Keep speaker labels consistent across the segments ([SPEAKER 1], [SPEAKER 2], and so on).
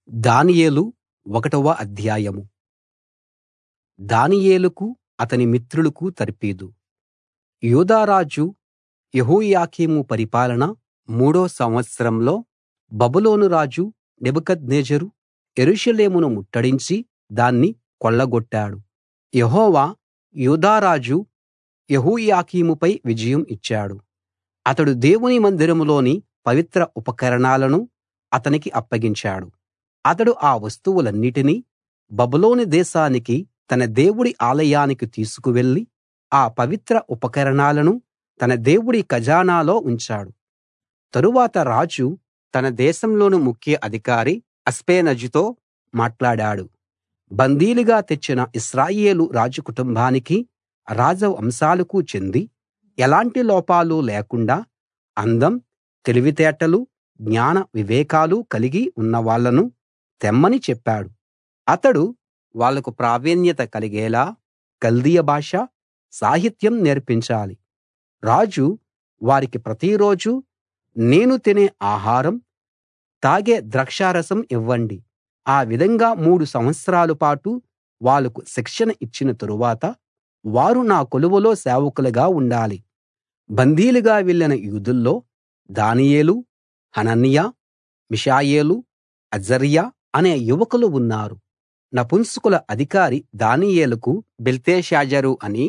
[SPEAKER 1] దానియేలు ఒకటవ అధ్యాయం దానియేలుకు అతని మిత్రులకు తర్ఫీదు యూదా రాజు యెహోయాకీము పరిపాలన మూడో సంవత్సరంలో బబులోను రాజు నెబుకద్నెజరు యెరూషలేమును ముట్టడించి దాన్ని కొల్లగొట్టాడు యెహోవా యూదా రాజు యెహోయాకీముపై విజయం ఇచ్చాడు అతడు దేవుని మందిరంలోని పవిత్ర ఉపకరణాలను అతనికి అప్పగించాడు అతడు ఆ వస్తువులన్నిటినీ బబులోను దేశానికి తన దేవుడి ఆలయానికి తీసుకువెళ్ళి ఆ పవిత్ర ఉపకరణాలను తన దేవుడి ఖజానాలో ఉంచాడు తరువాత రాజు తన దేశంలోని ముఖ్య అధికారి అస్పెనజుతో మాట్లాడాడు బందీలుగా తెచ్చిన ఇశ్రాయేలు రాజ కుటుంబానికి రాజవంశాలకు చెంది ఎలాంటి లోపాలు లేకుండా అందం తెలివితేటలు జ్ఞాన వివేకాలు కలిగి ఉన్నవాళ్ళను తెమ్మని చెప్పాడు అతడు వాళ్లకు ప్రావీణ్యత కలిగేలా కల్దీయ భాష సాహిత్యం నేర్పించాలి రాజు వారికి ప్రతిరోజూ నేను తినే ఆహారం తాగే ద్రాక్షారసం ఇవ్వండి ఆ విధంగా మూడు సంవత్సరాల పాటు వాళ్లకు శిక్షణ ఇచ్చిన తరువాత వారు నా కొలువులో సేవకులుగా ఉండాలి బందీలుగా వెళ్ళిన యూదుల్లో దానియేలు హనన్యా మిషాయేలు అజర్యా అనే యువకులు ఉన్నారు నపుంసకుల అధికారి దానియేలుకు బెల్తెషాజరు అని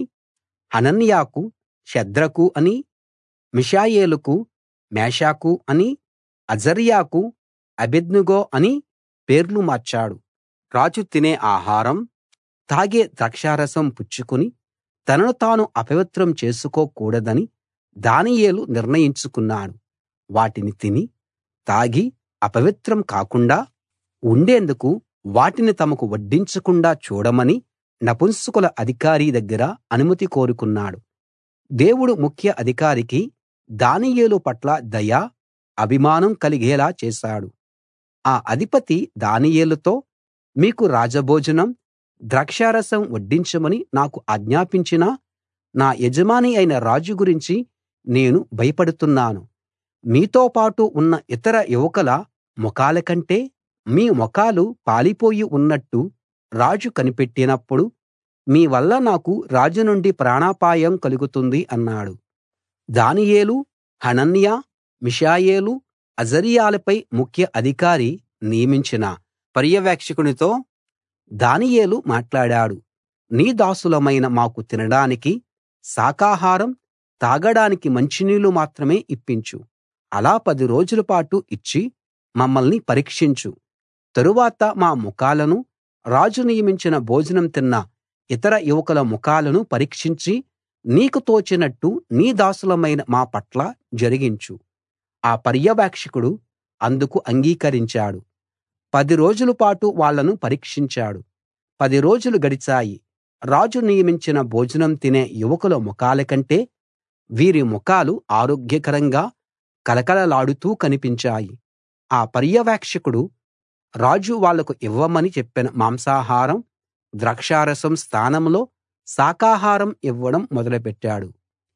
[SPEAKER 1] హనన్యాకు షద్రకు అని మిషాయేలుకు మేషాకు అని అజర్యాకు అబేద్నెగో అని పేర్లు మార్చాడు రాజు తినే ఆహారం తాగే ద్రాక్షారసం పుచ్చుకుని తనను తాను అపవిత్రం చేసుకోకూడదని దానియేలు నిర్ణయించుకున్నాడు వాటిని తిని తాగి అపవిత్రం కాకుండా ఉండేందుకు వాటిని తమకు వడ్డించకుండా చూడమని నపుంసకుల అధికారి దగ్గర అనుమతి కోరుకున్నాడు దేవుడు ముఖ్య అధికారికి దానియేలు పట్ల దయ అభిమానం కలిగేలా చేశాడు ఆ అధిపతి దానియేలుతో మీకు రాజభోజనం ద్రాక్షారసం వడ్డించమని నాకు ఆజ్ఞాపించిన నా యజమాని అయిన రాజు గురించి నేను భయపడుతున్నాను మీతో పాటు ఉన్న ఇతర యువకుల ముఖాల కంటే మీ ముఖాలు పాలిపోయి ఉన్నట్టు రాజు కనిపెట్టినప్పుడు మీ వల్ల నాకు రాజు నుండి ప్రాణాపాయం కలుగుతుంది అన్నాడు దానియేలు హనన్యా మిషాయేలు అజర్యాలపై ముఖ్య అధికారి నియమించిన పర్యవేక్షకునితో దానియేలు మాట్లాడాడు నీ దాసులమైన మాకు తినడానికి శాకాహారం తాగడానికి మంచినీళ్లు మాత్రమే ఇప్పించు అలా పది రోజుల పాటు ఇచ్చి మమ్మల్ని పరీక్షించు తరువాత మా ముఖాలను రాజు నియమించిన భోజనం తిన్న ఇతర యువకుల ముఖాలను పరీక్షించి నీకు తోచినట్టు నీ దాసులమైన మా పట్ల జరిగించు ఆ పర్యవేక్షకుడు అందుకు అంగీకరించాడు పది రోజుల పాటు వాళ్ళను పరీక్షించాడు పది రోజులు గడిచాయి రాజు నియమించిన భోజనం తినే యువకుల ముఖాల కంటే వీరి ముఖాలు ఆరోగ్యకరంగా కళకళలాడుతూ కనిపించాయి ఆ పర్యవేక్షకుడు రాజు వాళ్లకు ఇవ్వమని చెప్పిన మాంసాహారం ద్రాక్షారసం స్థానంలో శాకాహారం ఇవ్వడం మొదలుపెట్టాడు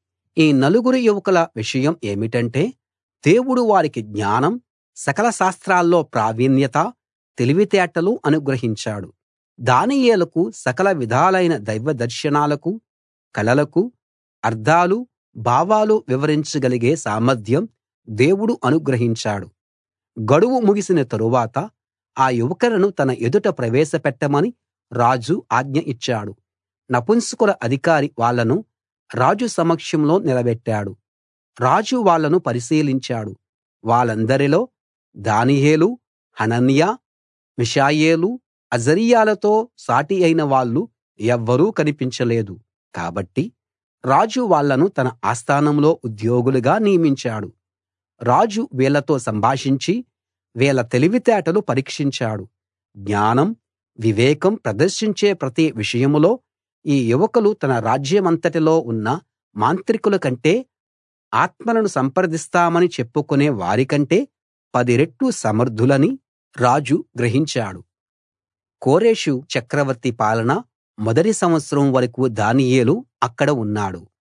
[SPEAKER 1] ఈ నలుగురు యువకుల విషయం ఏమిటంటే దేవుడు వారికి జ్ఞానం సకల శాస్త్రాల్లో ప్రావీణ్యత తెలివితేటలు అనుగ్రహించాడు దానియేలుకు సకల విధాలైన దైవ దర్శనాలకు కలలకు అర్థాలు భావాలు వివరించగలిగే సామర్థ్యం దేవుడు అనుగ్రహించాడు గడువు ముగిసిన తరువాత ఆ యువకులను తన ఎదుట ప్రవేశపెట్టమని రాజు ఆజ్ఞ ఇచ్చాడు నపుంసకుల అధికారి వాళ్ళను రాజు సమక్షంలో నిలబెట్టాడు రాజు వాళ్ళను పరిశీలించాడు వాళ్ళందరిలో దానియేలు హనన్యా మిషాయేలు అజర్యాలతో సాటి అయిన వాళ్ళు ఎవ్వరూ కనిపించలేదు కాబట్టి రాజు వాళ్ళను తన ఆస్థానంలో ఉద్యోగులుగా నియమించాడు రాజు వీళ్ళతో సంభాషించి వీళ్ళ తెలివితేటలు పరీక్షించాడు జ్ఞానం వివేకం ప్రదర్శించే ప్రతి విషయంలో ఈ యువకులు తన రాజ్యమంతటిలో ఉన్న మాంత్రికుల కంటే ఆత్మలను సంప్రదిస్తామని చెప్పుకునే వారికంటే పది రెట్లు సమర్థులని రాజు గ్రహించాడు కోరెషు చక్రవర్తి పాలన మొదటి సంవత్సరం వరకు దానియేలు అక్కడ ఉన్నాడు